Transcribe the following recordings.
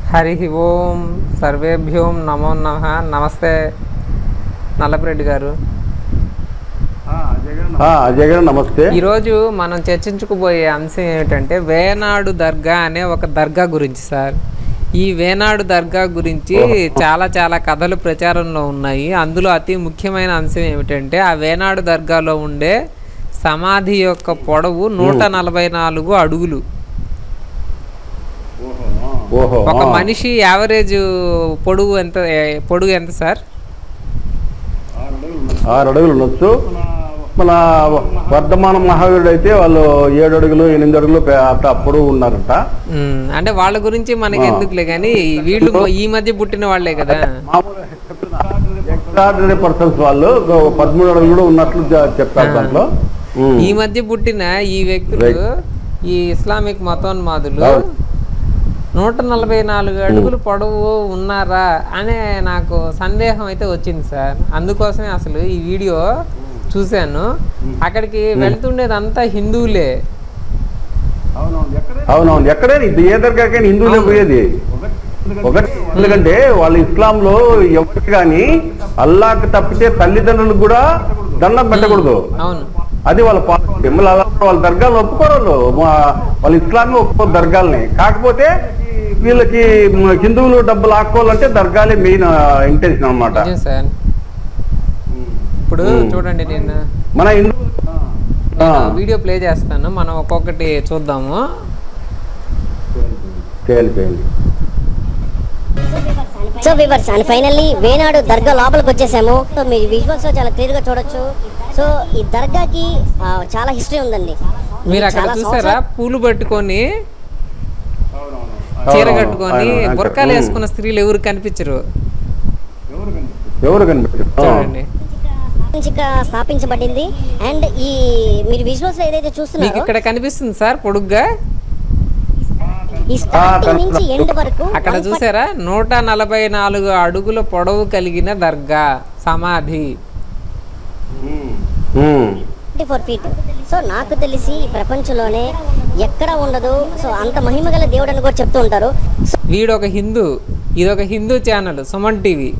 హరి ఓం సర్వేభ్యోం నమో నమ నమస్తే నల్లపరెడ్డి గారు ఆ, అజయ్ గారు నమస్తే ఈరోజు మనం చర్చించుకుపోయే అంశం ఏమిటంటే వేనాడు దర్గా అనే ఒక దర్గా గురించి సార్ ఈ వేనాడు దర్గా గురించి చాలా చాలా కథలు ప్రచారంలో ఉన్నాయి అందులో అతి ముఖ్యమైన అంశం ఏమిటంటే ఆ వేనాడు దర్గాలో ఉండే సమాధి యొక్క పొడవు నూట నలభై నాలుగు అడుగులు ఓహో ఒక ఆ. మనిషి యావరేజ్ పొడుగు ఎంత ఏ- పొడుగు ఎంత సార్ ఆరు అడుగులు ఉండొచ్చు మన వర్ధమాన మహావీరుడు అయితే వాళ్ళు ఏడు అడుగులు ఎనిమిది అడుగులు పే- అంత పొడవు ఉన్నారట ఉమ్, అంటే వాళ్ళ గురించి మనకి ఆ. ఎందుకులే కానీ వీళ్ళు ఈ మధ్య పుట్టిన వాళ్ళే కదా ఎక్స్ట్రాడినరీ పర్సన్స్ వాళ్ళు ఒక పదమూడు అడుగులు కూడా ఉన్నట్లు జ- చెప్పారు ఆ. దాంట్లో ఉమ్. ఈ మధ్య పుట్టిన ఈ వ్యక్తులు ఈ ఇస్లామిక్ మతోన్మాదులు అవును. నూట నలభై నాలుగు అడుగులు పొడవు ఉన్నారా అనే నాకు సందేహం అయితే వచ్చింది సార్ అందుకోసమే అసలు ఈ వీడియో చూశాను అక్కడికి వెళ్తుండేది అంతా హిందువులే అవునవును ఎక్కడైనా ఇది ఏ దర్గాకైనా హిందువులే అవును. పోయేది ఒకటి ఎందుకంటే వాళ్ళు ఇస్లాంలో ఎవరికి కానీ అల్లాకి తప్పితే తల్లిదండ్రులకు కూడా దండం పెట్టకూడదు అవును అది వాళ్ళ పాలసీ మళ్ళీ అలా వాళ్ళ దర్గాలు ఒప్పుకోరు వాళ్ళు. మా- వాళ్ళ ఇస్లాంలో ఒప్పుకోరు దర్గాల్ని కాకపోతే వీళ్ళకి మ- హిందువులు డబ్బులు ఆక్కోవాలంటే దర్గాలే మెయిన్ ఇంటెన్షన్ అన్నమాట నిజం సార్ ఇప్పుడు ఉమ్. చూడండి నేను మన హిందూ ఆ, నేను వీడియో ప్లే చేస్తాను మనం ఒక్కొక్కటి చూద్దాము చేయాలి చేయాలి so viewers and finally Venadu దర్గా లోపలికి వచ్చేసాము సో మీ విజువల్స్ లో చాలా క్లియర్ గా చూడొచ్చు సో ఈ దర్గాకి ఆ, చాలా హిస్టరీ ఉందండి మీరు అక్కడ చాలా చూసారా సంవత్సరాలు- పూలు పట్టుకొని చీర అవునవును. కట్టుకొని అవును, అవును. బురకాలు ఉమ్. వేసుకున్న స్త్రీలు ఎవరు కనిపించరు ఎవరు కనిపించారు చూడండి స్థాపించక స్థాపించబడింది అండ్ ఈ మీరు విజువల్స్ లో ఏదైతే మీకు చూస్తున్నారో ఇక్కడ కనిపిస్తుంది సార్ పొడుగ్గా ఈ స్టార్టింగ్ నుంచి కనిపిస్తుంది. ఎండ్ వరకు అక్కడ చూసారా నూట నలభై నాలుగు అడుగుల పొడవు కలిగిన దర్గా సమాధి ఉమ్. ఫోర్ ఫీట్ సో నాకు తెలిసి ఈ ప్రపంచంలోనే ఎక్కడ ఉండదు సో అంత మహిమ గల దేవుడు అని కూడా చెప్తూ ఉంటారు సో వీడు ఒక హిందూ ఇది ఒక హిందూ ఛానల్ సుమన్ టీవీ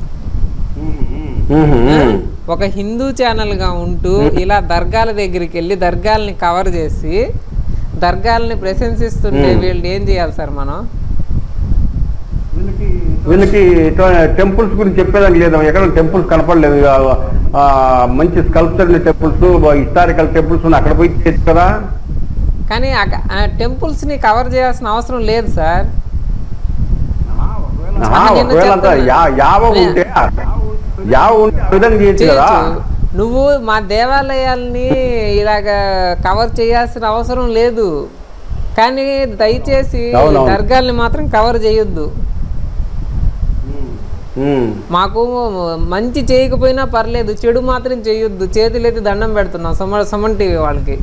ఉమ్, ఉమ్. ఒక హిందూ ఛానల్గా ఉంటూ ఇలా దర్గాల దగ్గరికి వెళ్ళి దర్గాల్ని కవర్ చేసి దర్గాల్ని ప్రశంసిస్తుంటే మ్మ్. వీళ్ళు ఏం చేయాలి సార్ మనం వీళ్ళకి టెంపుల్స్ గురించి చెప్పేదానికి లేదు ఎక్కడ టెంపుల్స్ కనపడలేదు ఆ, ఆ, మంచి స్కల్ప్చర్ టెంపుల్స్ హిస్టారికల్ టెంపుల్స్ ఉన్నాయి అక్కడ పోయి చేయొచ్చు కదా కానీ అక- ఆ టెంపుల్స్ని కవర్ చేయాల్సిన అవసరం లేదు సార్ ఆ, అన్న నిన్న ఒకవేళ అంతా చెప్తున్నా. యా- యావ లే. ఉంటే యావ ఉంటే ఆ విధంగా చేయొచ్చు కదా చేయొచ్చు. నువ్వు మా దేవాలయాల్ని ఇలాగ కవర్ చేయాల్సిన అవసరం లేదు కానీ దయచేసి అవునవును. దర్గాల్ని మాత్రం కవర్ చేయొద్దు ఉమ్. మాకు మంచి చేయకపోయినా పర్లేదు చెడు మాత్రం చేయొద్దు చేతులెత్తి దండం పెడుతున్నాం సుమ సుమన్ టీవీ వాళ్ళకి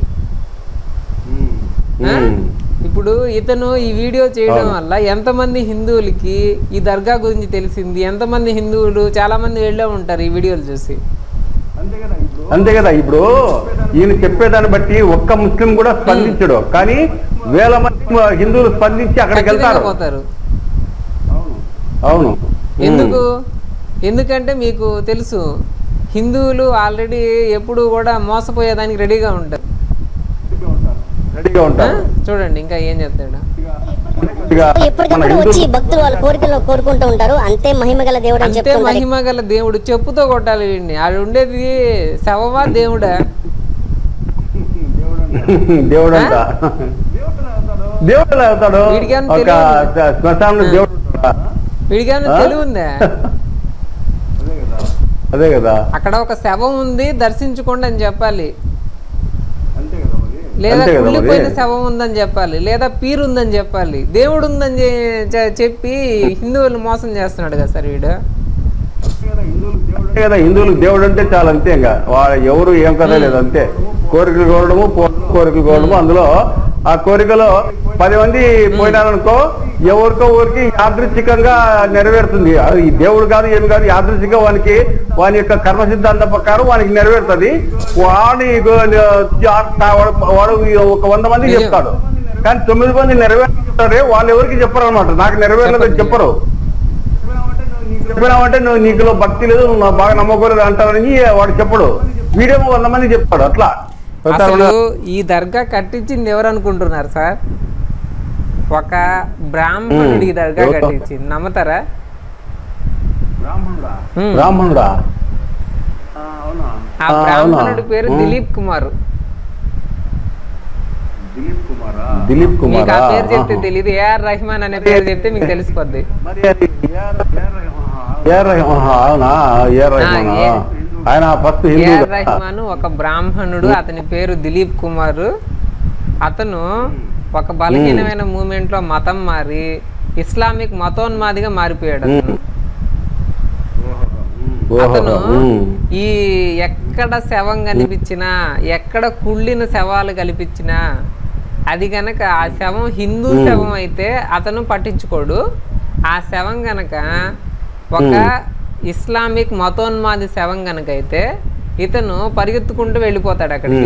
ఆ? ఉమ్. ఇప్పుడు ఇతను ఈ వీడియో చేయడం అవును. వల్ల ఎంతమంది హిందువులకి ఈ దర్గా గురించి తెలిసింది ఎంతమంది హిందువులు చాలా మంది వెళ్ళే ఉంటారు ఈ వీడియోలు చూసి అంతే కదా ఇప్పుడు ఈయన చెప్పేదాన్ని బట్టి ఒక్క ముస్లిం కూడా స్పందించడు కానీ వేల మంది హిందువులు స్పందించి అక్కడికి ఖచ్చితంగా వెళ్తారు పోతారు అవును ఎందుకు ఎందుకంటే మీకు తెలుసు హిందువులు ఆల్రెడీ ఎప్పుడు కూడా మోసపోయేదానికి రెడీగా ఉంటారు రెడీగా ఆ? ఉంటారు చూడండి ఇంకా ఏం చెప్తాడు ఇక మన ఎప్పటికప్పుడు హిందూ వచ్చి భక్తులు వాళ్ళ కోరికలు కోరుకుంటూ ఉంటారు అంతే మహిమ గల దేవుడు అని అంతే చెప్తుంటారు మహిమ గల దేవుడు చెప్పుతో కొట్టాలి వీడిని ఆడు ఉండేది శవవా దేవుడా దేవుడు అంట దేవుడు ఎలా అవుతాడు వీడికి ఏమన్నా ఒక తెలియదు. శ్మశానంలో దేవుడు ఉంటాడా? వీడికి ఆ? తెలివి ఉందా అదే కదా అక్కడ ఒక శవం ఉంది దర్శించుకోండి అని చెప్పాలి లేదా అంతే కదా కుళ్ళిపోయిన మరి. శవం ఉందని చెప్పాలి లేదా పీరు ఉందని చెప్పాలి దేవుడు ఉందని చె- చె- చెప్పి హిందువులు మోసం చేస్తున్నాడు కదా సార్ వీడు అంతే కదా హిందువులకు దేవుడు అంటే చాలా అంతే ఇంకా వాళ్ళ ఎవరు ఏం కదా లేదు అంతే కోరికలు కోరడము పో- కోరికలు కోరడము అందులో ఆ కోరికలో పది మంది పోయినారనుకో ఎవరికో ఊరికి యాదృచ్ఛికంగా నెరవేరుతుంది అది ఈ దేవుడు కాదు ఏమి కాదు యాదృచ్ఛికంగా వానికి వాని యొక్క కర్మ సిద్ధాంతం ప్రకారం వానికి నెరవేరుతుంది వాడి గో- వాడు వాడు ఒక వంద మంది నిజం. చెప్తాడు కానీ తొమ్మిది మంది నెరవేర్చడం సరే వాళ్ళు ఎవరికి చెప్పరు అనమాట నాకు నెరవేరలేదని చెప్పరు చెప్పినామంటే నువ్వు నీకులో భక్తి లేదు నువ్వు నాకు బాగా నమ్మకూడదు అంటారని వాడు చెప్పడు వీడియో వంద మంది చెప్తాడు అట్లా అసలు ఈ దర్గా కట్టించింది ఎవరు అనుకుంటున్నారు సార్ ఒక బ్రాహ్మణుడు ఈ దర్గా ఎవరు? కట్టించింది నమ్ముతారా ఉమ్. బ్రాహ్మణుడా ఆ ఆ, అవునా? బ్రాహ్మణుడి పేరు ఉమ్. దిలీప్ కుమార్ దిలీప్ మీకు కుమార్ ఆ పేరు చెప్తే తెలియదు ఏఆర్ రెహమాన్ అనే పేరు చెప్తే మీకు తెలిసిపోద్ది అవునా ఏఆర్ రెహమాన్ ఆ, ఏ- ఆయన ఫస్ట్ హిందూ ఏఆర్ రెహమాన్ ఒక బ్రాహ్మణుడు అతని పేరు దిలీప్ కుమార్ అతను ఒక బలహీనమైన మూమెంట్ లో మతం మారి ఇస్లామిక్ మతోన్మాదిగా మారిపోయాడు అతను అతను ఈ ఎక్కడ శవం కనిపించినా ఎక్కడ కుళ్ళిన శవాలు కనిపించినా అది గనక ఆ శవం హిందూ శవం అయితే అతను పట్టించుకోడు ఆ శవం గనక ఒక ఇస్లామిక్ మతోన్మాది శవం గనక అయితే ఇతను పరిగెత్తుకుంటూ వెళ్ళిపోతాడు అక్కడికి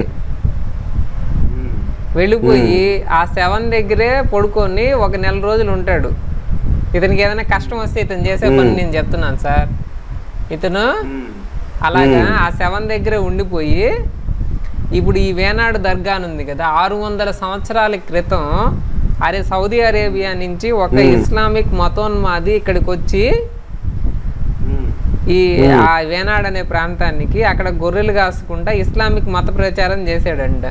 వెళ్ళిపోయి ఆ శవం దగ్గరే పడుకొని ఒక నెల రోజులు ఉంటాడు ఇతనికి ఏదైనా కష్టం వస్తే ఇతను చేసే పని నేను చెప్తున్నాను సార్ ఇతను అలాగా ఆ శవం దగ్గరే ఉండిపోయి ఇప్పుడు ఈ వేనాడు దర్గా అని ఉంది కదా ఆరు వందల సంవత్సరాల క్రితం అరే సౌదీ అరేబియా నుంచి ఒక ఇస్లామిక్ మతోన్మాది ఇక్కడికి వచ్చి ఈ ఆ వేనాడు అనే ప్రాంతానికి అక్కడ గొర్రెలు కాసుకుంటా ఇస్లామిక్ మత ప్రచారం చేశాడంట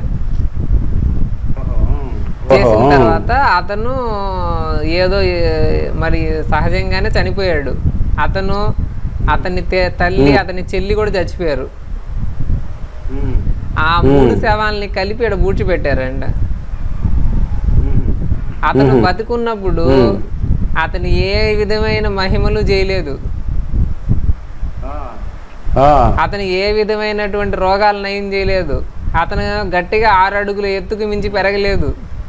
చేసిన ఓహో. తర్వాత అతను ఏదో ఏ- మరి సహజంగానే చనిపోయాడు అతను అతని తే- తల్లి అతని చెల్లి కూడా చచ్చిపోయారు ఆ మూడు శవాల్ని కలిపి ఇక్కడ పూడ్చిపెట్టారంట అతను బతుకున్నప్పుడు అతను ఏ విధమైన మహిమలు చేయలేదు ఆ, అతను ఏ విధమైనటువంటి రోగాలు నయం చేయలేదు అతను గట్టిగా ఆరు అడుగుల ఎత్తుకు మించి పెరగలేదు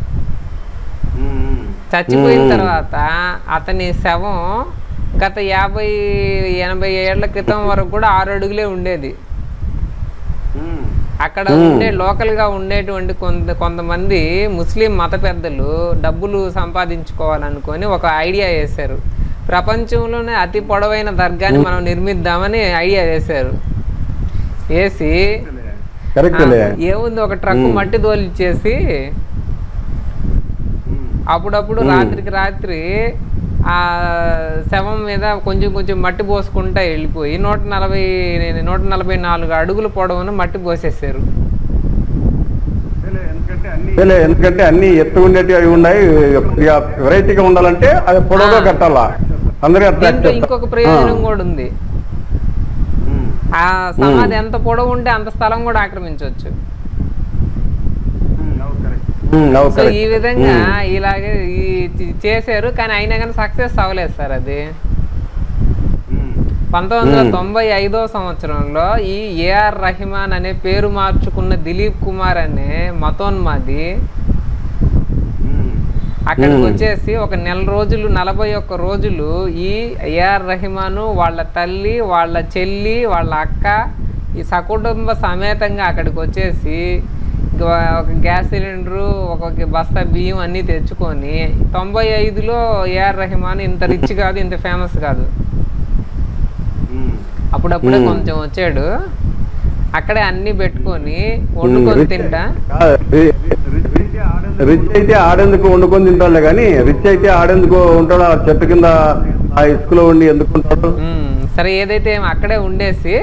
చచ్చిపోయిన తర్వాత అతని శవం గత యాభై ఎనభై ఏళ్ల క్రితం వరకు కూడా ఆరు అడుగులే ఉండేది అక్కడ ఉండే లోకల్గా ఉండేటువంటి కొంత కొంతమంది ముస్లిం మత పెద్దలు డబ్బులు సంపాదించుకోవాలనుకొని ఒక ఐడియా వేశారు ప్రపంచంలోనే అతి పొడవైన దర్గాని మనం నిర్మిద్దామని ఐడియా వేశారు వేసి కరెక్ట్లే ఆ, ఏముంది ఒక ట్రక్ మట్టి తోలిచ్చేసి అప్పుడప్పుడు రాత్రికి రాత్రి ఆ శవం మీద కొంచెం కొంచెం మట్టి పోసుకుంటా వెళ్ళిపోయి నూట నలభై నూట నలభై నాలుగు అడుగుల పొడవున మట్టి పోసేసారు లే, ఎందుకంటే అన్ని ఎత్తు ఉండేవి అవి ఉన్నాయి వెరైటీగా ఉండాలంటే అది పొడవుగా ఆ. కట్టాలా అందరికీ అట్లా దీంట్లో ఇంకొక ప్రయోజనం కూడా ఉంది ఆ సమాధి ఎంత పొడవు ఉంటే అంత స్థలం కూడా ఆక్రమించవచ్చు ఉమ్, అవు సో correct. ఈ విధంగా ఉమ్. ఇలాగే ఈ చి- చేశారు కానీ అయినా కానీ సక్సెస్ అవ్వలేదు సార్ అది పంతొమ్మిది వందల తొంభై ఐదో సంవత్సరంలో ఈ ఏఆర్ రహిమాన్ అనే పేరు మార్చుకున్న దిలీప్ కుమార్ అనే మతోన్మాది అక్కడికి వచ్చేసి ఒక నెల రోజులు నలభై ఒక్క రోజులు ఈ ఏఆర్ రహిమాను వాళ్ళ తల్లి వాళ్ళ చెల్లి వాళ్ళ అక్క ఈ సకుటుంబ సమేతంగా అక్కడికి వచ్చేసి గ- ఒక గ్యాస్ సిలిండరు ఒక బస్తా బియ్యం అన్నీ తెచ్చుకొని తొంభై ఐదులో ఏఆర్ రెహమాన్ ఇంత రిచ్ కాదు ఇంత ఫేమస్ కాదు అప్పుడప్పుడే మ్మ్. కొంచెం వచ్చాడు అక్కడే అన్ని పెట్టుకొని వండుకొని రిచ్ తింటా కాదు, రి- రిచ్ అయితే ఆడేందుకు వండుకొని తింటాడులే కానీ రిచ్ అయితే ఆడేందుకు ఉంటాడు ఆ చెట్టు కింద ఆ ఇసుకలో ఉండి ఎందుకు ఉంటాడు మ్మ్. సరే ఏదైతే ఏమో అక్కడే ఉండేసి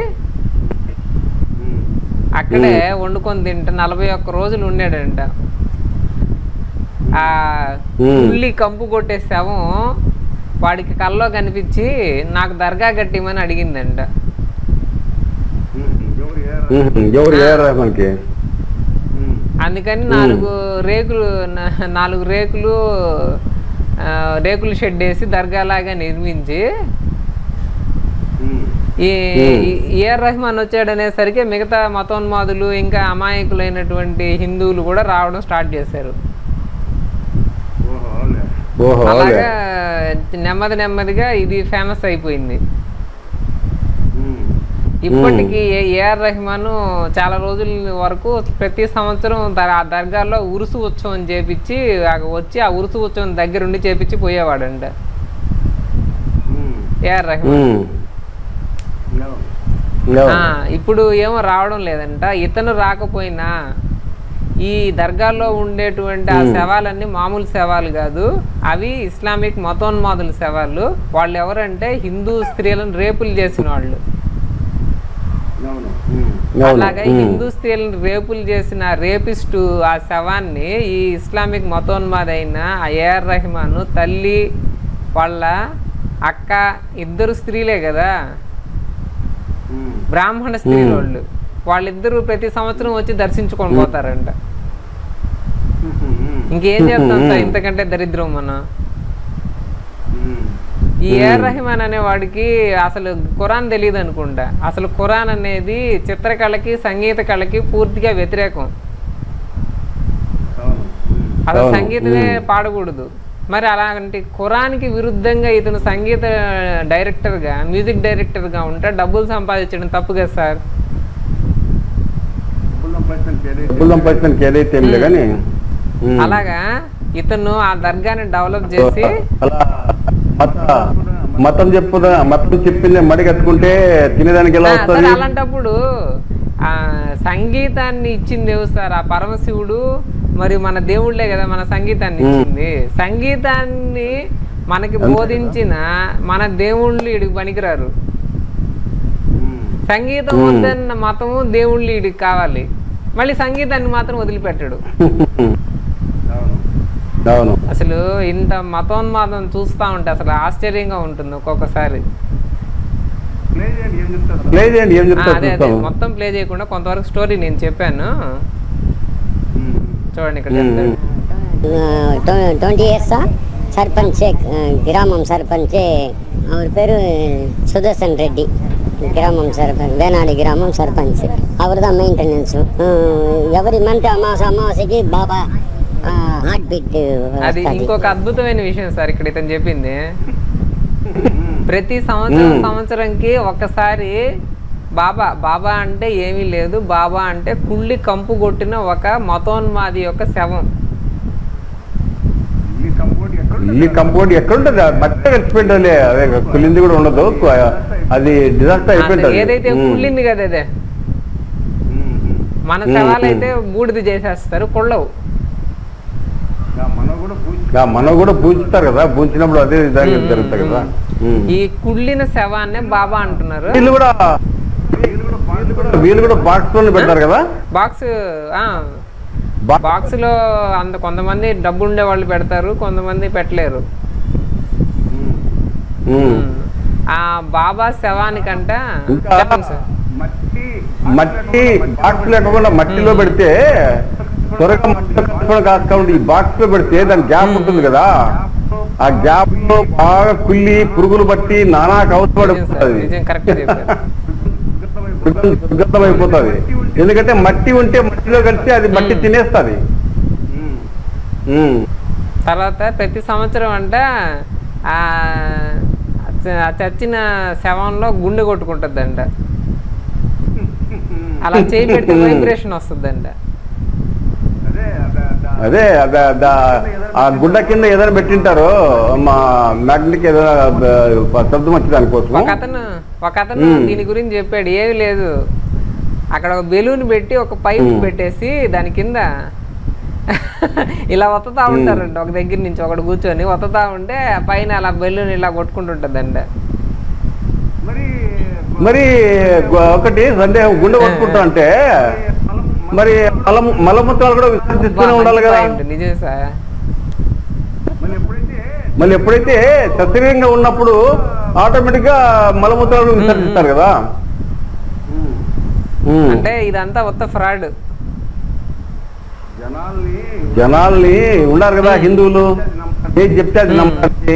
అక్కడే వండుకొని తింటే నలభై ఒక్క రోజులు ఉండాడంట ఆ మ్మ్. ఉల్లి కంపు కొట్టే శవం వాడికి కల్లో కనిపించి నాకు దర్గా కట్టిమని అడిగిందంట ఉహు, ఎవరు ఏ మనకి అందుకని నాలుగు రేకులు నా- నాలుగు రేకులు ఆ, రేకుల షెడ్ వేసి దర్గాలాగా నిర్మించి ఈ ఈ- ఏఆర్ రెహమాన్ వచ్చాడు అనేసరికి మిగతా మతోన్మాదులు ఇంకా అమాయకులైనటువంటి హిందువులు కూడా రావడం స్టార్ట్ చేశారు ఓహో అలాగా నెమ్మది నెమ్మదిగా ఇది ఫేమస్ అయిపోయింది ఇప్పటికీ ఏ- ఏఆర్ రెహమాన్ చాలా రోజుల వరకు ప్రతి సంవత్సరం దర్- ఆ దర్గాలో ఉరుసు ఉత్సవం చేపించి ఆ వచ్చి ఆ ఉరుసు ఉత్సవం దగ్గరుండి చేపించి పోయేవాడంట ఏఆర్ రెహమాన్ ఉమ్. ఆ, ఇప్పుడు ఏమో రావడం లేదంట ఇతను రాకపోయినా ఈ దర్గాలో ఉండేటువంటి ఆ శవాలన్నీ మామూలు శవాలు కాదు అవి ఇస్లామిక్ మతోన్మాదుల శవాలు వాళ్ళు ఎవరంటే హిందూ స్త్రీలను రేపులు చేసిన వాళ్ళు అవును. అలాగే ఉమ్. హిందూ స్త్రీలను రేపులు చేసిన రేపిస్టు ఆ శవాన్ని ఈ ఇస్లామిక్ మతోన్మాదైన ఆ ఏఆర్ రెహమాన్ తల్లి వాళ్ళ అక్క ఇద్దరు స్త్రీలే కదా ఉమ్. బ్రాహ్మణ స్త్రీ వాళ్ళు వాళ్ళిద్దరూ ప్రతి సంవత్సరం వచ్చి దర్శించుకొని పోతారంట ఇంకేం చేస్తాం సార్ ఇంతకంటే దరిద్రం మనం ఉమ్. ఈ ఏఆర్ రహిమాన్ అనే వాడికి అసలు ఖురాన్ తెలియదు అనుకుంటా అసలు ఖురాన్ అనేది చిత్రకళకి సంగీత కళకి పూర్తిగా వ్యతిరేకం అవును. ఉమ్. అసలు అవును. సంగీతమే ఉమ్. పాడకూడదు మరి అలాంటి ఖురాన్కి విరుద్ధంగా ఇతను సంగీత డైరెక్టర్గా మ్యూజిక్ డైరెక్టర్గా ఉంటే డబ్బులు సంపాదించడం తప్పు కదా సార్ డబ్బులు సంపాదించడానికి ఏదైతే ఏం లే కానీ ఉమ్. అలాగా ఇతను ఆ దర్గాని డెవలప్ చేసి అలా మత మతం చెప్పుదా మతం చెప్పింది మడిగట్టుకుంటే తినేదానికి ఎలా ఆ, సరే వస్తుంది అలాంటప్పుడు ఆ సంగీతాన్ని ఇచ్చింది ఎవరు సార్ ఆ పరమశివుడు మరి మన దేవుళ్ళే కదా మన సంగీతాన్ని మ్మ్. ఇచ్చింది సంగీతాన్ని మనకి బోధించిన మన దేవుళ్ళు ఇడికి పనికిరారు సంగీతం మ్మ్. వద్దన్న మతము దేవుళ్ళు ఇడికి కావాలి మళ్ళీ సంగీతాన్ని మాత్రం వదిలిపెట్టాడు అవును అసలు ఇంత మతోన్మాదం చూస్తా ఉంటే అసలు ఆశ్చర్యంగా ఉంటుంది ఒక్కొక్కసారి ప్లే చేయండి ఏం ఆ, చెప్తారు అదే అదే చూస్తాము మొత్తం ప్లే చేయకుండా కొంతవరకు స్టోరీ నేను చెప్పాను చూడండి ఇక్కడ మ్మ్. చెప్తాను. ట్వంటీ ఇయర్స్ సర్పంచ్ గ్రామం సర్పంచ్ அவர் பேர் சுதர்சன் ரெட்டி கிராமம் சர்பஞ்ச் வேணாடி கிராமம் சர்பஞ்ச் அவர் தான் மெயின்டெனன்ஸ் ఎవరి మంత్ అమావాస అమావాస్యకి బాబా హార్ట్ బీట్ అది ఇంకొక అద్భుతమైన విషయం సార్ ఇక్కడ ఇతను చెప్పింది ప్రతి సంవత్సరం మ్మ్. సంవత్సరంకి ఒక్కసారి బాబా బాబా అంటే ఏమీ లేదు బాబా అంటే కుళ్ళి కంపు కొట్టిన ఒక మతోన్మాది యొక్క శవం ఇల్లు కంపౌండ్ ఎక్కడ ఉంటుంది మట్టి కలిసిపోయింది అదే కులింది కూడా ఉండదు అది డిజాస్టర్ అసలు అయిపోయింది ఏదైతే కుళ్ళింది కదా అదే మన మ్మ్. శవాలైతే బూడిద చేసేస్తారు కుళ్ళవు మనం కూడా పూజిస్తారు కదా పూజించినప్పుడు అదే విధంగా జరుగుతాయి కదా ఉమ్. ఈ కుళ్ళిన శవాన్నే బాబా అంటున్నారు వీళ్ళు కూడా వీళ్ళు కూడా బాక్స్ లో పెడతారు కదా బాక్స్ ఆ బా- బాక్స్ లో అంత కొంతమంది డబ్బు ఉండే వాళ్ళు పెడతారు కొంతమంది పెట్టలేరు ఉమ్. ఆ బాబా శవానికంట ఇంకా చెప్పండి సార్ మట్టి బాక్స్ లేకుండా మట్టిలో పెడితే త్వరగా మట్టిలో కలుపుకొని కాకుండా ఈ బాక్స్ లో పెడితే దాని గ్యాప్ ఉంటుంది కదా ఆ గ్యాప్ లో బాగా కుళ్ళి పురుగులు పట్టి నానా నిజం సార్ కవసపడిపోతుంది నిజం కరెక్ట్ చెప్పారు దుర్గంధం అయిపోతుంది ఎందుకంటే మట్టి ఉంటే మట్టిలో కలిసి అది మట్టి మ్మ్. తినేస్తుంది తర్వాత ప్రతి సంవత్సరం అంట ఆ చ- ఆ చచ్చిన శవంలో గుండె కొట్టుకుంటుందంట అలా చేయి పెడితే వైబ్రేషన్ వస్తుందంట అదే అదే అదే ఆ గుడ్డ కింద ఏదైనా పెట్టింటారు మా మ్యాగ్నెటిక్ ఏదైనా బ- శబ్దం వచ్చి దానికోసం ఒక అతను ఒక అతను మ్మ్. దీని గురించి చెప్పాడు ఏమీ లేదు అక్కడ ఒక బెలూన్ పెట్టి ఒక పైప్ మ్మ్. పెట్టేసి దాని కింద ఇలా వత్తుతా ఉంటారంట ఒక దగ్గర నుంచి ఒకడు కూర్చొని వత్తుతా ఉంటే ఆ పైన అలా బెలూన్ ఇలా కొట్టుకుంటుంటదంట మరి గు- ఒకటి సందేహం గుండె కొట్టుకుంటా అంటే మరి మల మలమూత్రాలు కూడా విసర్జిస్తూనే ఉండాలి కదా Point, నిజం సార్ మళ్ళీ ఎప్పుడైతే సశరీరంగా ఉన్నప్పుడు ఆటోమేటిక్ గా మలమూత్రాలు విసర్జిస్తారు కదా ఉమ్. అంటే ఇదంతా మొత్తం ఫ్రాడ్ జనాల్ని ఉన్నారు కదా హిందువులు ఏది చెప్తే అది మ్మ్. నమ్మాలి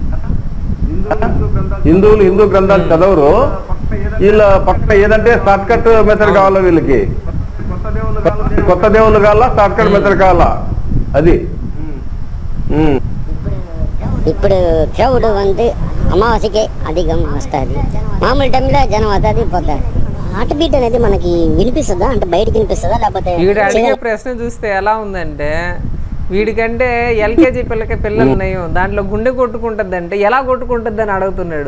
హిందువులు హిందూ గ్రంథాలు చదవరు వీళ్ళ పక్కన ఏదంటే షార్ట్ కట్ మెథడ్ కావాలా వీళ్ళకి కొత్త దేవుళ్ళు కావాలా షార్ట్ కట్ మెథడ్ కావాలా అది ఉమ్. ఇప్పుడు క్రౌడ్ வந்து అమావాస్యకే అధికం వస్తుంది మామూలు టైంలో జనం వస్తుంది పోతారు హార్ట్ బీట్ అనేది మనకి వినిపిస్తుందా అంటే బయటకి వినిపిస్తుందా లేకపోతే వీడు అడిగే సింగల్- ప్రశ్న చూస్తే ఎలా ఉందంటే వీడికంటే ఎల్కేజీ పిల్లకి పిల్లలు ఉన్నాయి దాంట్లో గుండె కొట్టుకుంటుంది అంటే ఎలా కొట్టుకుంటుంది అని అడుగుతున్నాడు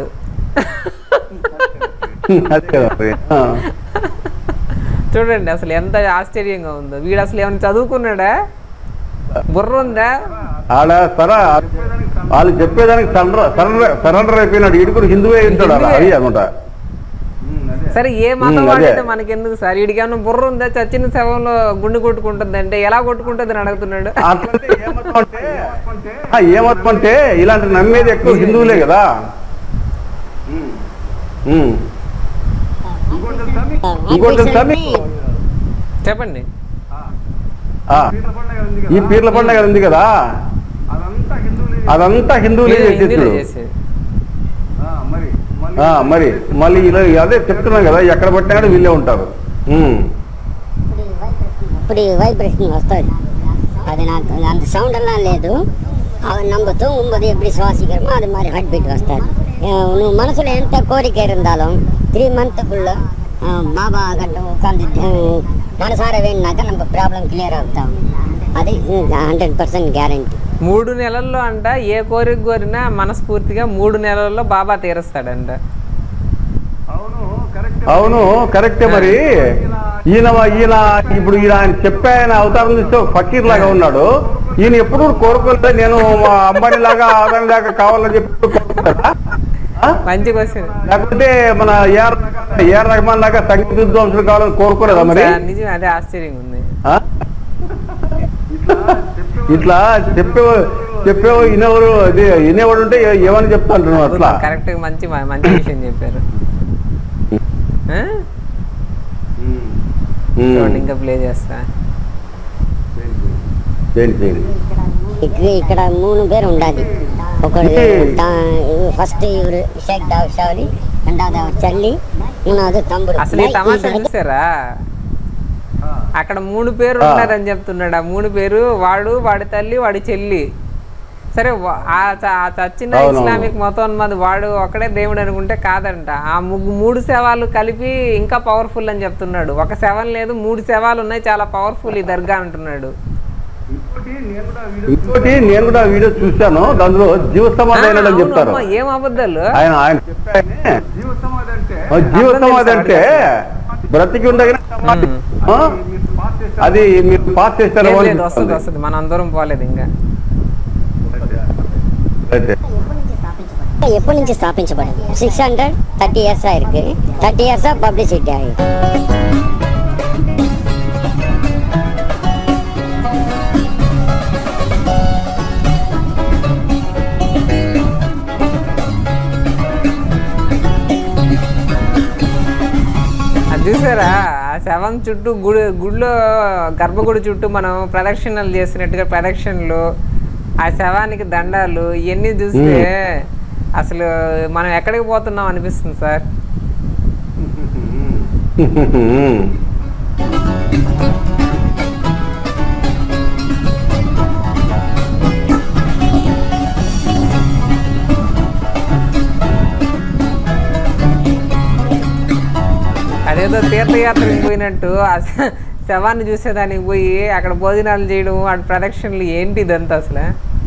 అదే కదా మరి. ఆ. చూడండి అసలు ఎంత ఆశ్చర్యంగా ఉందో వీడు అసలు ఏమైనా చదువుకున్నాడా బుర్ర ఉందా ఆడ సరా వాళ్ళు చెప్పేదానికి సరెండర్ సరెండర్ సరెండర్ అయిపోయినాడు ఈడు కూడా హిందువే ఉంటాడు ఆడ. అది అనమాట సరే ఏ మతం ఉమ్, అదే. వాడితే మనకి ఎందుకు సార్ వీడికి ఏమైనా బుర్ర ఉందా చచ్చిన శవంలో గుండె కొట్టుకుంటుంది అంటే ఎలా కొట్టుకుంటుంది అని అడుగుతున్నాడు అట్లంటే ఏమతం అంటే ఆ, ఏమతం అంటే ఇలాంటి నమ్మేది ఎక్కువ హిందువులే కదా ఉమ్. ఇంకోటి తెలుసా మీకు? చెప్పండి ఆ, ఈ పీర్ల పండుగ ఉంది కదా అదంతా హిందువులే వీడు హిందీలో చేసేసారు చేసేది ఆ, మరి మళ్ళీ ఇలా అదే చెప్తున్నాం కదా ఎక్కడ పట్టినా కూడా వీళ్ళే ఉంటారు ఉమ్. ఇప్పుడు వైబ్రేషన్ వస్తుంది అది నాకు అంత సౌండ్ எல்லாம் లేదు అవి நம்ம தூங்கும்போது எப்படி சுவாசிக்கிறோமோ அது மாதிரி ஹார்ட் பீட் వస్తుంది నువ్వు మనసులో ఎంత కోరిక இருந்தாலும் త్రీ మంత్కుள்ள బాబా గంట ఉட்காந்து మనసార వేణినాక நம்ம ప్రాబ్లం క్లియర్ అవుతాం అది హండ్రెడ్ పర్సెంట్ గ్యారంటీ మూడు నెలల్లో అంట ఏ కోరిక కోరినా మనస్ఫూర్తిగా మూడు నెలల్లో బాబా తీరుస్తాడంట అవును కరెక్టే మరి ఈయన ఈయన ఇప్పుడు ఈయన ఆయన చెప్పే ఆయన అవతారం చూస్తే ఒక ఫకీర్ లాగా ఉన్నాడు ఈయన ఎప్పుడు కోరుకుంటే నేను మా అంబానీ లాగా ఆదాని లాగా కావాలని చెప్పి కోరుకుంటాడా? ఆ? మంచి క్వశ్చన్ లేకపోతే మన ఏఆర్ ఏఆర్ రహమాన్ లాగా సంగీత విద్వాంసులు కావాలని కోరుకోలేదా మరి నిజం అదే ఆశ్చర్యంగా ఉంది ఆ? ఇట్లా చెప్పే చెప్పే ఇనేవారు అది ఇనేవాడు ఉంటే ఏ- ఏమని చెప్తా అంటున్నావు అట్లా కరెక్ట్ మంచి మంచి విషయం చెప్పారు ఆ? ఉమ్. చూడండి ఇంకా ప్లే చేస్తా చేయండి చేయండి ఇక్కడ ఇక్కడ మూడు పేరు ఉండాలి ఒకడు ఫస్ట్ ఇవరు షేక్ దావ్ షావలి రెండవది அவர் చల్లి మూడవది తమ్ముడు అసలు ఈ తమాషా చూసారా అక్కడ మూడు పేరు ఆ. ఉన్నారని చెప్తున్నాడు ఆ మూడు పేరు వాడు వాడి తల్లి వాడి చెల్లి సరే వా- ఆ చ- ఆ చచ్చిన అవునవును. ఇస్లామిక్ మతోన్మాది వాడు ఒకడే దేవుడు అనుకుంటే కాదంట ఆ ముగ్గు మూడు శవాలు కలిపి ఇంకా పవర్ఫుల్ అని చెప్తున్నాడు ఒక శవం లేదు మూడు శవాలు ఉన్నాయి చాలా పవర్ఫుల్ ఈ దర్గా అంటున్నాడు ఇంకోటి నేను కూడా వీడియో చూశాను దానిలో జీవ ఆ, సమాధి అయినాడు అని అవును చెప్తారు అమ్మా, ఏం అబద్ధాలు ఆయన ఆయన చెప్పాయనే జీవ సమాధి అంటే బ్రతికి ఉండగానే సమాధి ఆ? అది మీరు పాస్ చేస్తారో ఏం అని లేదు వస్తుంది చెప్తుంది. వస్తుంది మన అందరం పోలేదు ఇంకా అయితే. ఎప్పటి నుంచి స్థాపించబడింది సిక్స్ హండ్రెడ్ థర్టీ ఇయర్స్ ఇருக்கு థర్టీ ఇయర్స్ పబ్లిసిటీ ఆగి అది చూసారా ఆ శవం చుట్టూ గుడి గుడిలో గర్భగుడి చుట్టూ మనం ప్రదక్షిణలు చేసినట్టుగా ప్రదక్షిణలు ఆ శవానికి దండాలు ఇవన్నీ చూస్తే అసలు మనం ఎక్కడికి పోతున్నాం అనిపిస్తుంది సార్ అదేదో తీర్థయాత్రకు పోయినట్టు ఆ శ- శవాన్ని చూసేదానికి పోయి అక్కడ భోజనాలు చేయడం అటు ప్రదక్షిణలు ఏంటి ఇదంతా అసలు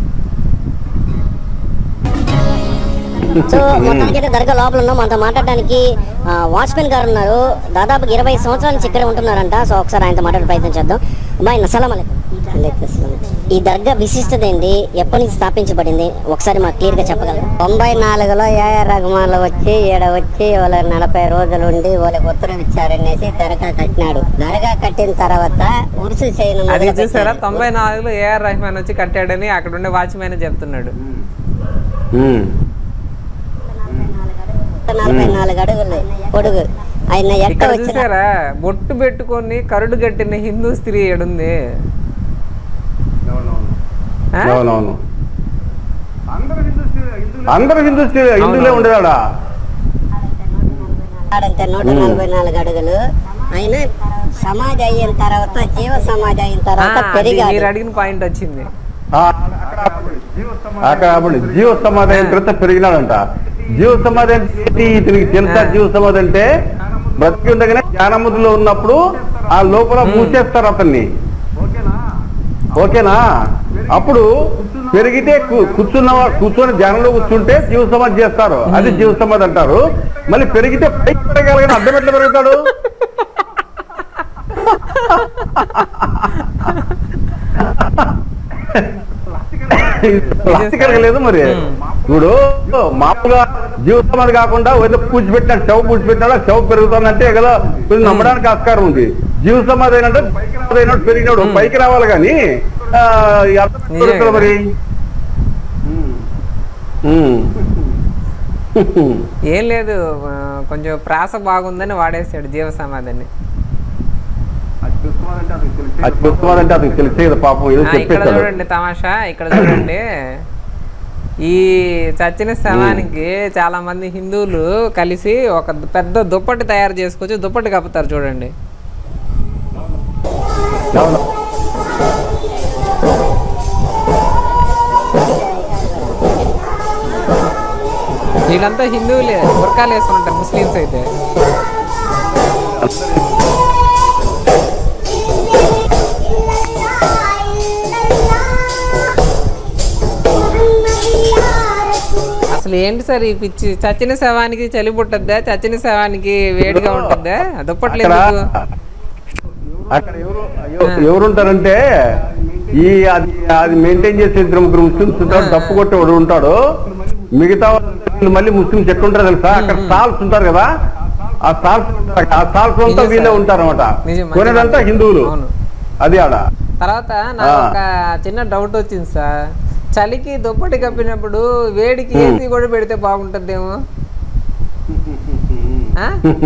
సో మొత్తానికైతే దర్గా లోపల ఉన్నాం మనతో మాట్లాడడానికి వాచ్మెన్ గారు ఉన్నారు దాదాపు ఇరవై సంవత్సరాల నుంచి ఇక్కడ ఉంటున్నారంట సో ఒకసారి ఆయనతో మాట్లాడే ప్రయత్నం చేద్దాం అమ్మాయి అస్సలం ఈ దర్గా విశిష్టత ఏంటి ఎప్పటి నుంచి స్థాపించబడింది ఒకసారి మాకు క్లియర్ గా చెప్పగలరు తొంభై నాలుగులో ఏఆర్ రహమాన్లు వచ్చి ఈడ వచ్చి వాళ్ళ నలభై రోజులు ఉండి వాళ్ళకి ఉత్తరం ఇచ్చారనేసి దర్గా కట్టినాడు దర్గా కట్టిన తర్వాత ఉరుసు చేయను అది మొదలు చూసారా పెట్టాడు. తొంభై నాలుగులో ఏఆర్ రెహమాన్ వచ్చి కట్టాడని అక్కడ ఉండే వాచ్మెన్ చెప్తున్నాడు ఉమ్. నలభై నాలుగు అడుగులు పొడుగు ఆయన ఎక్క ఇక్కడ వచ్చిన చూసారా బొట్టు పెట్టుకొని కరుడు కట్టిన హిందూ స్త్రీ ఏడుంది ఆ? అవునవును అందరు హిందూ హిందువులే ఉండేవాడా ఆడంతే నూట మ్మ్. నలభై నాలుగు అడుగులు ఆయన సమాధి అయిన తర్వాత జీవ సమాధి అయిన ఆ, తర్వాత అది పెరిగాడు మీరు అడిగిన పాయింట్ వచ్చింది ఆ, అక్కడ అప్పుడు జీవ సమాధి అయిన తర్వాత పెరిగినాడంట జీవ సమాధి అంటే ఏంటి? ఇతనికి తెలుసా ఆ. జీవ సమాధి అంటే బ్రతికి ఉండగానే జ్ఞానముద్రలో ఉన్నప్పుడు ఆ లోపల మూసేస్తారు అతన్ని ఓకేనా అప్పుడు పెరిగితే కు- కూర్చున్న వా- కూర్చొని ధ్యానంలో కూర్చుంటే జీవ సమాధి చేస్తారు అది జీవ సమాధి అంటారు మళ్ళీ పెరిగితే పైకి పెరగాలని అర్థం ఎట్లా పెరుగుతాడు లాజికల్ గా లేదు మరి ఇప్పుడు మామూలుగా జీవ సమాధి కాకుండా ఏదో పూడ్చిపెట్టినాడు శవ పూడ్చిపెట్టినాడు ఆ శవ పెరుగుతుందంటే కదా కొంచెం నమ్మడానికి ఆస్కారం ఉంది జీవ సమాధి అయినట్టు పైకి రావాలి అయినట్టు పెరిగినాడు పైకి రావాలి కానీ ఆ, ఈ అర్థం ఎట్లా పెరుగుతాడు మరి ఉమ్. ఏం లేదు ఆ, కొంచెం ప్రాస బాగుందని వాడేసాడు జీవ సమాధిని అది పుస్తకం అంటే అతనికి తెలిసే కదా పాపం ఏదో ఆ, ఇక్కడ చెప్పేస్తాడు చూడండి తమాషా ఇక్కడ చూడండి ఈ చచ్చిన శవానికి చాలా మంది హిందువులు కలిసి ఒక పెద్ద దుప్పటి తయారు చేసుకొచ్చి దుప్పటి కప్పుతారు చూడండి అవును. వీళ్ళంతా హిందువులే బుర్కాలు వేసుకుని ఉంటారు ముస్లిమ్స్ అయితే అసలు ఏంటి సార్ ఈ పిచ్చి చచ్చిన శవానికి చలి పుట్టద్దా చచ్చిన శవానికి వేడిగా ఉంటుందా దుప్పట్లు అక్కడ ఎందుకు అక్కడ ఎవరు ఎవ- ఎవరుంటారంటే ఈ అది అది మెయింటైన్ చేసే ఇద్దరు ముగ్గురు ముస్లిమ్స్ ఉంటారు తప్పు కొట్టేవాడు ఉంటాడు మిగతా వాళ్ళు మళ్ళీ ముస్లిమ్స్ ఎట్లుంటారు తెలుసా అక్కడ సాల్స్ ఉంటారు కదా ఆ సాల్స్ ఆ సాల్స్ అంతా నిజం వీళ్ళే సార్. ఉంటారన్నమాట నిజం, మంచి కొనేదంతా మాట. హిందువులు అవును. అది ఆడ తర్వాత నాకు ఆ. ఒక చిన్న డౌట్ వచ్చింది సార్ చలికి దుప్పటి కప్పినప్పుడు వేడికి Hmm. ఏసీ కూడా పెడితే బాగుంటుందేమో ఆ?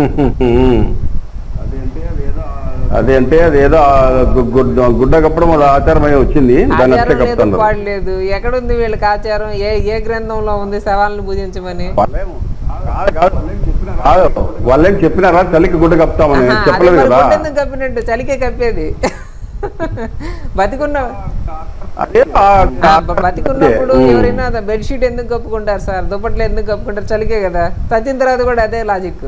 అదే అంటే అది ఏదో ఆ గు- గుడ్డ గుడ్డ కప్పడం అది ఆచారమై వచ్చింది దాన్ని అట్లే ఆచారం లేదు కప్పుతారు పాడలేదు ఎక్కడుంది వీళ్ళకి ఆచారం ఏ ఏ గ్రంథంలో ఉంది శవాలను పూజించమని వాళ్ళేమో- కాదు, కాదు. కాదు వాళ్ళేం చెప్పినారా చలికి గుడ్డ కప్పుతామని ఆహా, అది చెప్పలేదు మరి కదా గుడ్డ ఎందుకు కప్పినట్టు చలికే కప్పేది బతికున్న అదే ఆ, ఆ- బ- బతికున్నప్పుడు ఉమ్. ఎవరైనా బెడ్షీట్ ఎందుకు కప్పుకుంటారు సార్ దుప్పట్లు ఎందుకు కప్పుకుంటారు చలికే కదా చచ్చిన తర్వాత కూడా అదే లాజిక్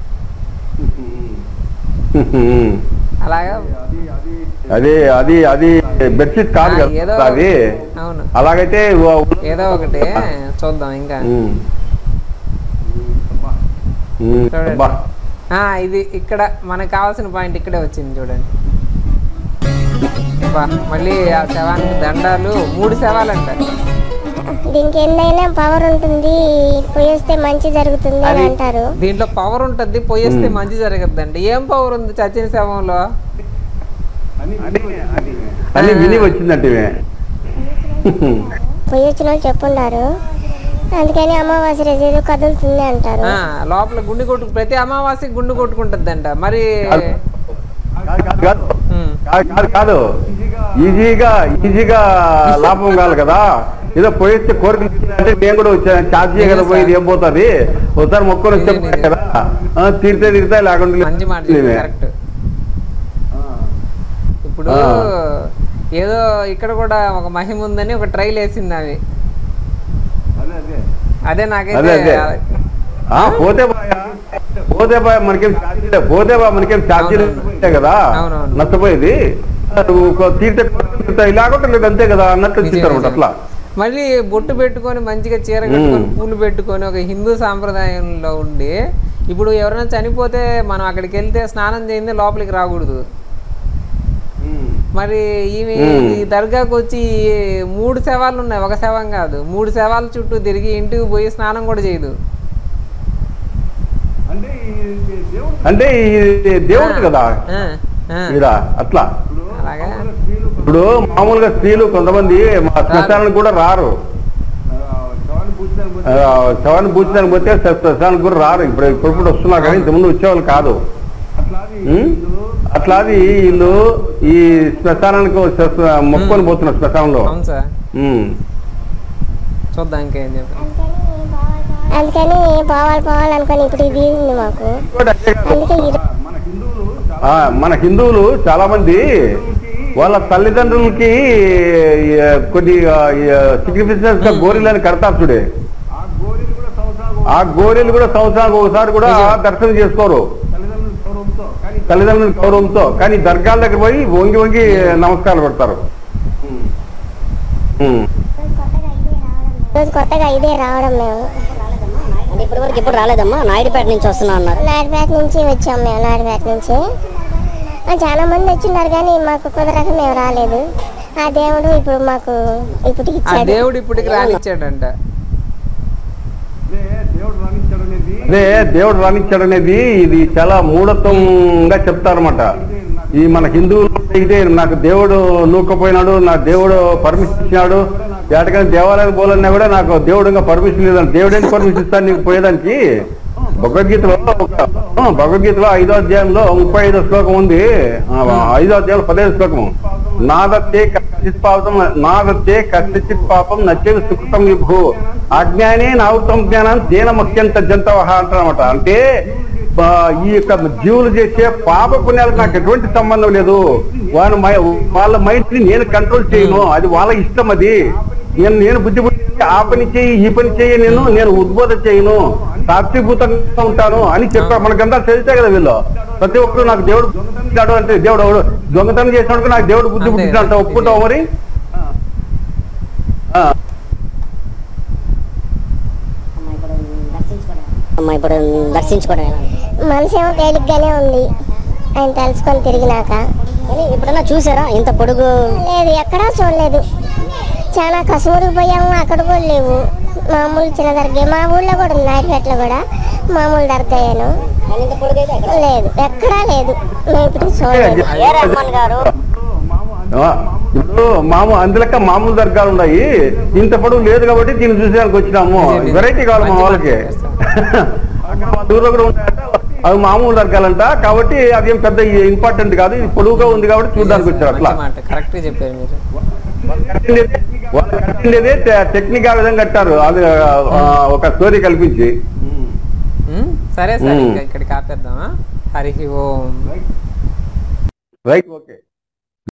అలాగా అది అది అది బెడ్షీట్ కాదు ఆ, ఏదో కదా అది అవును అలాగైతే వ- ఏదో ఒకటి చూద్దాం ఇంకా ఉమ్. ఉమ్, చూడండి. అబ్బా. ఆ, ఇది ఇక్కడ మనకు కావాల్సిన పాయింట్ ఇక్కడే వచ్చింది చూడండి అబ్బా, మళ్ళీ ఆ శవానికి దండాలు మూడు శవాలంట దీనికి ఎంతైనా పవర్ ఉంటుంది పోయేస్తే మంచి జరుగుతుంది అని అది అంటారు దీంట్లో పవర్ ఉంటుంది పోయేస్తే మంచి జరగద్దండి ఏం పవర్ ఉంది చచ్చిన శవంలో అని విని వచ్చిందంటే ఇవే. పోయి వచ్చిన వాళ్ళు చెప్పుండారు అందుకని అమావాస్య రోజు ఏదో కదులుతుంది అంటారు ఆ, లోపల గుండు కొట్టు ప్రతి అమావాస్యకి గుండు కొట్టుకుంటుందంట మరి కాదు, కాదు, కాదు. ఉమ్, కాదు, కాదు కాదు ఈజీగా ఈజీగా లాభం కావాలి కదా ఏదో పోయిస్తే కోరికలు అంటే నేను కూడా వచ్చాను ఛార్జ్ కదా నిజం పోయి సార్. ఏం పోతుంది ఒకసారి మొక్కలు నిజం, చెప్తాను నిజం. కదా ఆ, తీరితే తీరితే లేకుండా మంచి మాట లేవే. కరెక్ట్ ఇప్పుడు ఆ. ఏదో ఇక్కడ కూడా ఒక మహిమ ఉందని ఒక ట్రైల్ వేసింది అవి అదే అదే నాకైతే అదే ఆ, పోతే బాయా పోతే బాయ్ మనకేం ఛార్జీ లేదు. పోతే బా మనకేం ఛార్జీ అవునవును. లేదు కదా అవునవును. నష్టపోయేది నువ్వు ఒక తీరితే తీరితే ఇలాగొట్ట లేదు అంతే కదా అన్నట్లు నిజం, ఇచ్చింటారు నిజం. అట్లా మళ్ళీ బొట్టు పెట్టుకొని మంచిగా చీర కట్టుకొని మ్మ్. పూలు పెట్టుకొని ఒక హిందూ సాంప్రదాయంలో ఉండి ఇప్పుడు ఎవరైనా చనిపోతే మనం అక్కడికి వెళ్తే స్నానం చేయిందే లోపలికి రాకూడదు మరి ఈమె మ్మ్. ఈ దర్గాకు వచ్చి మూడు శవాలు ఉన్నాయి ఒక శవం కాదు మూడు శవాల చుట్టూ తిరిగి ఇంటికి పోయి స్నానం కూడా చేయదు అంటే ఈ దేవుడు కదా ఆ, ఆ, ఈడ అట్లా అలాగా ఇప్పుడు మామూలుగా స్త్రీలు కొంతమంది మా శ్మశానానికి కూడా రారు ఆ, శవాన్ని పూజడానికి పోతే శ- శ్మశానానికి కూడా రారు ఇప్పుడు ఇప్పుడు ఇప్పుడు వస్తున్నారు కానీ ఇంతకుముందు వచ్చేవాళ్ళు కాదు ఉం? అట్లా అది వీళ్ళు ఈ శ్మశానానికి శ్మ- మొక్కుకొని పోతున్నారు శ్మశానంలో అవును సార్ ఉం. చూద్దాం ఇంకేం చెప్పి అందుకని పోవాలి పోవాలి అనుకొని ఇప్పుడు ఇది ఉంది మాకు ఇంకోటి అదే కాదు. అందుకే ఈ ఆ, మన హిందువులు చాలా మంది వాళ్ళ తల్లిదండ్రులకి ఆ, కొన్ని సిగ్నిఫికెన్స్ గా గోరీలని కడతారు చూడే ఆ గోరీలు కూడా సంవత్సరానికి ఒకసారి కూడా నిజం. దర్శనం చేసుకోరు తల్లిదండ్రుల గౌరవంతో కానీ దర్గాల దగ్గర పోయి వంగి వంగి నమస్కారాలు పెడతారు ఉమ్. రోజు కొత్తగా ఇదే రావడం మేము అంటే ఇప్పటి వరకు ఇప్పుడు రాలేదమ్మా నాయుడుపేట నుంచి వస్తున్నా అన్నారు నాయుడుపేట నుంచి వచ్చాం మేము నాయుడుపేట నుంచి ఆ, చాలా మంది వచ్చిన్నారు కానీ మాకు కుదరక మేము రాలేదు ఆ దేవుడు ఇప్పుడు మాకు ఇప్పుడు ఆ ఇచ్చాడు దేవుడు ఇప్పటికి రానిచ్చాడంట అదే దేవుడు రాణించాడు అనేది ఇది చాలా మూఢత్వంగా చెప్తారన్నమాట ఈ మన హిందువులు అయితే నాకు దేవుడు నూకపోయినాడు నా దేవుడు పర్మిషన్ ఇచ్చినాడు ఎక్కడికైనా దేవాలయం పోలన్నా కూడా నాకు దేవుడు ఇంకా పర్మిషన్ లేదని దేవుడు ఏంటి పర్మిషన్ ఇస్తాను నీకు పోయేదానికి భగవద్గీతలో ఒక- ఆ, భగవద్గీతలో ఐదో అధ్యాయంలో ముప్పై ఐదో శ్లోకం ఉంది ఆ, ఐదో అధ్యాయంలో పదహైదు శ్లోకము నాదత్తే కశ్చిత్ పాపం నాదత్తే కశ్చిత్ పాపం నచ్చేది సుకృతం విభు అజ్ఞానే నావృతం జ్ఞానం దేనమత్యంత జంతవహ అంటారన్నమాట అంటే ఆ, ఈ యొక్క జీవులు చేసే పాప పుణ్యాలకు నాకు ఎటువంటి సంబంధం లేదు వాళ్ళ మై- వాళ్ళ మైండ్ ని నేను కంట్రోల్ చేయను అది వాళ్ళ ఇష్టం అది నేను నేను బుద్ధి బుద్ధి ఆ పని చేయి ఈ పని చేయి నేను నేను ఉద్బోధ చేయను సాక్షిభూతంగా ఉంటాను అని చెప్పారు మనకంతా తెలిసే కదా వీళ్ళు ప్రతి ఒక్కరు నాకు దేవుడు పుట్టినాడు అంటే దేవుడు ఎవడు దొంగతనం చేసినప్పుడు నాకు దేవుడు బుద్ధి అంతే. పుట్టినట్టు ఒప్పుకుంటావు మరి ఆ. అమ్మా ఇప్పుడు దర్శించుకోవడం ఎలా ఉంది? మనసు ఏమో తేలిగ్గానే ఉంది ఆయన తెలుసుకొని తిరిగినాక కానీ ఎప్పుడన్నా చూసారా ఇంత పొడుగు లేదు ఎక్కడా చూడలేదు చాలా కసుమూరుకు పోయాము అక్కడ కూడా లేవు మామూలు చిన్న దర్గా మా ఊళ్ళో కూడా ఉంది నాయుడుపేటలో కూడా మామూలు దర్గాయేను కానీ ఇంత పొడుగు అయితే ఎక్కడ లేదు ఎక్కడా లేదు మేము ఇప్పుడు చూడలేదు ఏ రహమాన్ గారు ఆ, ఇప్పుడు మామూ అందులక మామూలు దర్గాలు ఉన్నాయి ఇంత పొడవు లేదు కాబట్టి దీన్ని చూసేదానికి వచ్చినాము నిజమే. వెరైటీ కావాలి మా మంచి వాళ్ళకి అక్కడ మా ఊర్లో కూడా ఉంటాయంట అవి మామూలు దర్గాలంట కాబట్టి అదేం పెద్ద ఇంపార్టెంట్ కాదు ఇది పొడుగుగా ఉంది కాబట్టి చూడడానికి వచ్చారు అట్లా మంచి మాట కరెక్ట్ చెప్పారు మీరు కట్టిండేదే- వాళ్ళు కట్టిండేదే టె- టెక్నిక్ ఆ విధంగా కట్టారు అది ఆ, ఒక స్టోరీ కల్పించి ఉమ్, సరే సరే ఉమ్. ఇంకా ఇక్కడికి ఆపేద్దామా హరి ఓం రైట్ ఓకే